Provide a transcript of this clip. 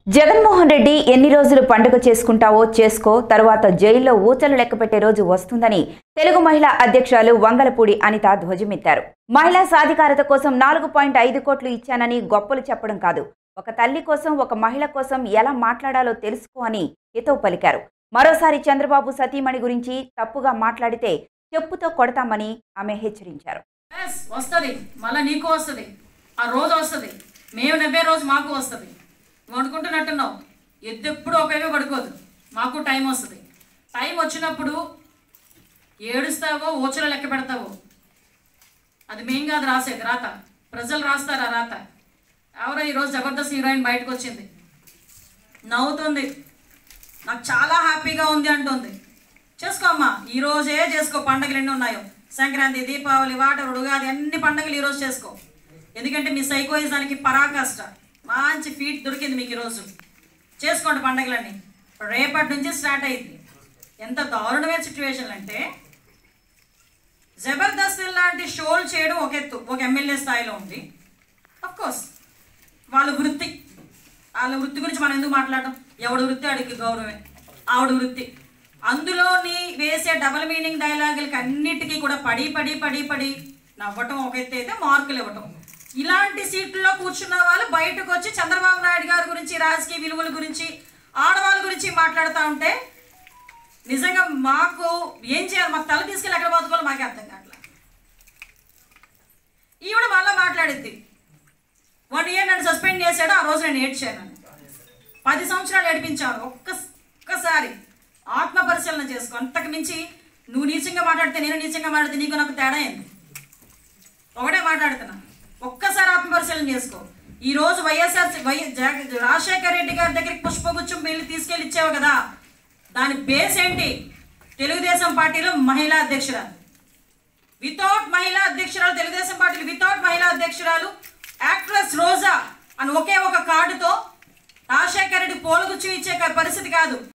జగన్మోహన్ రెడ్డి ఎన్ని రోజులు పండుగ చేసుకుంటావో చేసుకో తరువాత జైల్లో ఊచలు లెక్కపెట్టే రోజు వస్తుందని తెలుగు మహిళా అధ్యక్షురాలు వంగలపూడి అనిత ధ్వజమెత్తారు మహిళా సాధికారత కోసం నాలుగు పాయింట్ ఐదు కోట్లు ఇచ్చానని గొప్పలు చెప్పడం కాదు ఒక తల్లి కోసం ఒక మహిళ కోసం ఎలా మాట్లాడాలో తెలుసుకో అని హితవు పలికారు మరోసారి చంద్రబాబు సతీమణి గురించి తప్పుగా మాట్లాడితే చెప్పుతో కొడతామని ఆమె హెచ్చరించారు ఎస్ వస్తుంది మళ్ళీ నీకు వస్తుంది ఆ రోజు వస్తుంది మేము నవ్వే రోజు మాకు వస్తుంది నువ్వు అనుకుంటున్నట్టున్నావు ఎద్దు ఎప్పుడు ఒకేగా పడుకోదు మాకు టైం వస్తుంది టైం వచ్చినప్పుడు ఏడుస్తావో ఓచలో లెక్క పెడతావో అది మేం కాదు రాసేది రాత ప్రజలు రాస్తారా రాత ఎవరో ఈరోజు జబర్దస్త్ హీరోయిన్ బయటకు వచ్చింది నవ్వుతుంది నాకు చాలా హ్యాపీగా ఉంది అంటుంది చేసుకో అమ్మా ఈ రోజే చేసుకో పండగలు ఎన్ని ఉన్నాయో సంక్రాంతి దీపావళి వాటర్ ఉగాది అన్ని పండగలు ఈరోజు చేసుకో ఎందుకంటే మీ సైకోయిజానికి పరాకాష్ట మంచి ఫీట్ దొరికింది మీకు ఈరోజు చేసుకోండి పండగలన్నీ రేపటి నుంచి స్టార్ట్ అయింది ఎంత దారుణమైన సిచ్యువేషన్ అంటే జబర్దస్త్ లాంటి షోలు చేయడం ఒక ఎత్తు ఒక ఎమ్మెల్యే స్థాయిలో ఉంది కోర్స్ వాళ్ళ వృత్తి వాళ్ళ వృత్తి గురించి మనం ఎందుకు మాట్లాడడం ఎవడి వృత్తి అడిగి గౌరవమే ఆవిడ వృత్తి అందులోని వేసే డబల్ మీనింగ్ డైలాగులకి అన్నిటికీ కూడా పడి పడి పడి పడి నవ్వటం ఒక ఎత్తు అయితే మార్కులు ఇవ్వటం ఇలాంటి సీట్లలో కూర్చున్న వాళ్ళు బయటకు వచ్చి చంద్రబాబు నాయుడు గారి గురించి రాజకీయ విలువల గురించి ఆడవాళ్ళ గురించి మాట్లాడుతూ ఉంటే నిజంగా మాకు ఏం చేయాలి మాకు తల తీసుకెళ్ళి ఎక్కడ బతుకోవాలో మాకే అర్థం కావట్లేదు ఈవిడ మళ్ళీ మాట్లాడిద్ది వన్ ఇయర్ నన్ను సస్పెండ్ చేశాడు ఆ రోజు నేను ఏడ్చాను పది సంవత్సరాలు ఏడిపించాను ఒక్క ఒక్కసారి ఆత్మ పరిశీలన చేసుకో అంతకు మించి నువ్వు నీచంగా మాట్లాడితే నేను నీచంగా మాట్లాడితే నీకు నాకు తేడా ఏంది ఒకటే మాట్లాడుతున్నా ఒక్కసారి ఆత్మ పరిశీలన చేసుకో ఈ రోజు వైఎస్ఆర్ వై జగ- రాజశేఖర రెడ్డి గారి దగ్గరికి పుష్పగుచ్చం వెళ్ళి తీసుకెళ్ళి ఇచ్చావు కదా దాని బేస్ ఏంటి తెలుగుదేశం పార్టీలో మహిళా అధ్యక్షురాలు వితౌట్ మహిళా అధ్యక్షురాలు తెలుగుదేశం పార్టీలు వితౌట్ మహిళా అధ్యక్షురాలు యాక్ట్రెస్ రోజా అని ఒకే ఒక కార్డుతో రాజశేఖర రెడ్డి పోలగుచ్చు ఇచ్చే పరిస్థితి కాదు